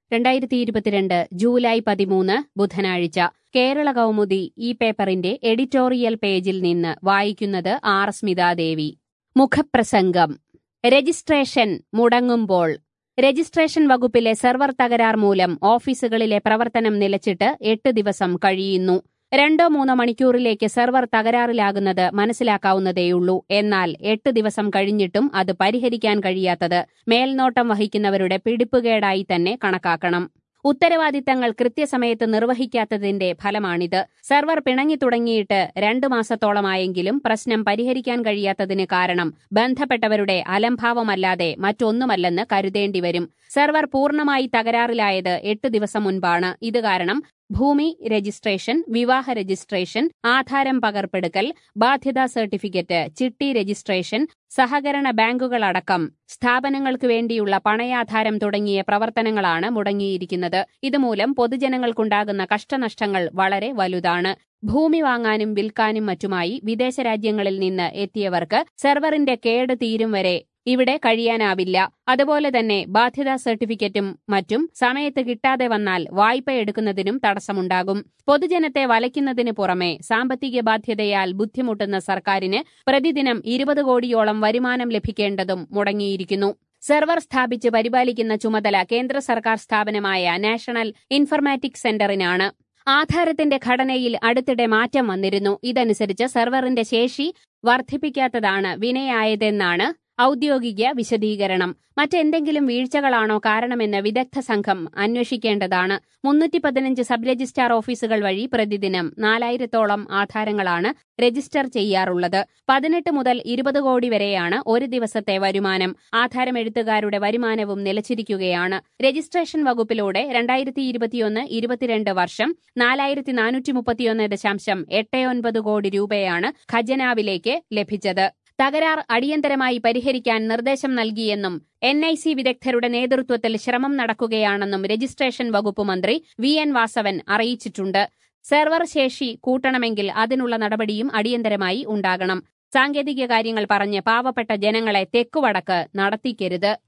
രണ്ടായിരത്തി ഇരുപത്തിരണ്ട് ജൂലൈ പതിമൂന്ന് ബുധനാഴ്ച കേരള കൗമുദി ഈ പേപ്പറിന്റെ എഡിറ്റോറിയൽ പേജിൽ നിന്ന് വായിക്കുന്നത് ആർ സ്മിതാദേവി മുഖപ്രസംഗം രജിസ്ട്രേഷൻ മുടങ്ങുമ്പോൾ രജിസ്ട്രേഷൻ വകുപ്പിലെ സെർവർ തകരാർ മൂലം ഓഫീസുകളിലെ പ്രവർത്തനം നിലച്ചിട്ട് എട്ട് ദിവസം കഴിയുന്നു രണ്ടോ മൂന്നോ മണിക്കൂറിലേക്ക് സെർവർ തകരാറിലാകുന്നത് മനസ്സിലാക്കാവുന്നതേയുള്ളൂ എന്നാൽ എട്ട് ദിവസം കഴിഞ്ഞിട്ടും അത് പരിഹരിക്കാൻ കഴിയാത്തത് മേൽനോട്ടം വഹിക്കുന്നവരുടെ പിടിപ്പുകേടായി തന്നെ കണക്കാക്കണം ഉത്തരവാദിത്തങ്ങൾ കൃത്യസമയത്ത് നിർവഹിക്കാത്തതിന്റെ ഫലമാണിത് സെർവർ പിണങ്ങി തുടങ്ങിയിട്ട് രണ്ടു മാസത്തോളമായെങ്കിലും പ്രശ്നം പരിഹരിക്കാൻ കഴിയാത്തതിന് കാരണം ബന്ധപ്പെട്ടവരുടെ അലംഭാവമല്ലാതെ മറ്റൊന്നുമല്ലെന്ന് കരുതേണ്ടിവരും സെർവർ പൂർണ്ണമായി തകരാറിലായത് എട്ട് ദിവസം മുൻപാണ് ഇത് കാരണം ഭൂമി രജിസ്ട്രേഷൻ വിവാഹ രജിസ്ട്രേഷൻ ആധാരം പകർപ്പെടുക്കൽ ബാധ്യതാ സർട്ടിഫിക്കറ്റ് ചിട്ടി രജിസ്ട്രേഷൻ സഹകരണ ബാങ്കുകളടക്കം സ്ഥാപനങ്ങൾക്ക് വേണ്ടിയുള്ള പണയാധാരം തുടങ്ങിയ പ്രവർത്തനങ്ങളാണ് മുടങ്ങിയിരിക്കുന്നത് ഇതുമൂലം പൊതുജനങ്ങൾക്കുണ്ടാകുന്ന കഷ്ടനഷ്ടങ്ങൾ വളരെ വലുതാണ് ഭൂമി വാങ്ങാനും വിൽക്കാനും മറ്റുമായി വിദേശ രാജ്യങ്ങളിൽ നിന്ന് എത്തിയവർക്ക് സെർവറിന്റെ കേട് തീരും വരെ ഇവിടെ കഴിയാനാവില്ല അതുപോലെ തന്നെ ബാധ്യതാ സർട്ടിഫിക്കറ്റും മറ്റും സമയത്ത് കിട്ടാതെ വന്നാൽ വായ്പ എടുക്കുന്നതിനും തടസ്സമുണ്ടാകും പൊതുജനത്തെ വലയ്ക്കുന്നതിന് പുറമെ സാമ്പത്തിക ബാധ്യതയാൽ ബുദ്ധിമുട്ടുന്ന സർക്കാരിന് പ്രതിദിനം ഇരുപത് കോടിയോളം വരുമാനം ലഭിക്കേണ്ടതും മുടങ്ങിയിരിക്കുന്നു സെർവർ സ്ഥാപിച്ച് പരിപാലിക്കുന്ന ചുമതല കേന്ദ്ര സർക്കാർ സ്ഥാപനമായ നാഷണൽ ഇൻഫർമാറ്റിക്സ് സെന്ററിനാണ് ആധാരത്തിന്റെ ഘടനയിൽ അടുത്തിടെ മാറ്റം വന്നിരുന്നു ഇതനുസരിച്ച് സെർവറിന്റെ ശേഷി വർദ്ധിപ്പിക്കാത്തതാണ് വിനയായതെന്നാണ് ഔദ്യോഗിക വിശദീകരണം മറ്റെന്തെങ്കിലും വീഴ്ചകളാണോ കാരണമെന്ന് വിദഗ്ധ സംഘം അന്വേഷിക്കേണ്ടതാണ് മുന്നൂറ്റി പതിനഞ്ച് സബ് രജിസ്ട്രാർ ഓഫീസുകൾ വഴി പ്രതിദിനം നാലായിരത്തോളം ആധാരങ്ങളാണ് രജിസ്റ്റർ ചെയ്യാറുള്ളത് പതിനെട്ട് മുതൽ ഇരുപത് കോടി വരെയാണ് ഒരു ദിവസത്തെ വരുമാനം ആധാരമെഴുത്തുകാരുടെ വരുമാനവും നിലച്ചിരിക്കുകയാണ് രജിസ്ട്രേഷൻ വകുപ്പിലൂടെ രണ്ടായിരത്തി ഇരുപത്തിയൊന്ന് ഇരുപത്തിരണ്ട് വർഷം നാലായിരത്തി നാനൂറ്റി മുപ്പത്തിയൊന്ന് ദശാംശം എട്ട് ഒൻപത് കോടി രൂപയാണ് ഖജനാവിലേക്ക് ലഭിച്ചത് തകരാർ അടിയന്തരമായി പരിഹരിക്കാൻ നിർദ്ദേശം നൽകിയെന്നും എൻ ഐ സി വിദഗ്ധരുടെ നേതൃത്വത്തിൽ ശ്രമം നടക്കുകയാണെന്നും രജിസ്ട്രേഷൻ വകുപ്പ് മന്ത്രി വി എൻ വാസവൻ അറിയിച്ചിട്ടുണ്ട് സെർവർ ശേഷി കൂട്ടണമെങ്കിൽ അതിനുള്ള നടപടിയും അടിയന്തരമായി ഉണ്ടാകണം സാങ്കേതിക കാര്യങ്ങൾ പറഞ്ഞ് പാവപ്പെട്ട ജനങ്ങളെ തെക്കുവടക്ക് നടത്തിക്കരുത്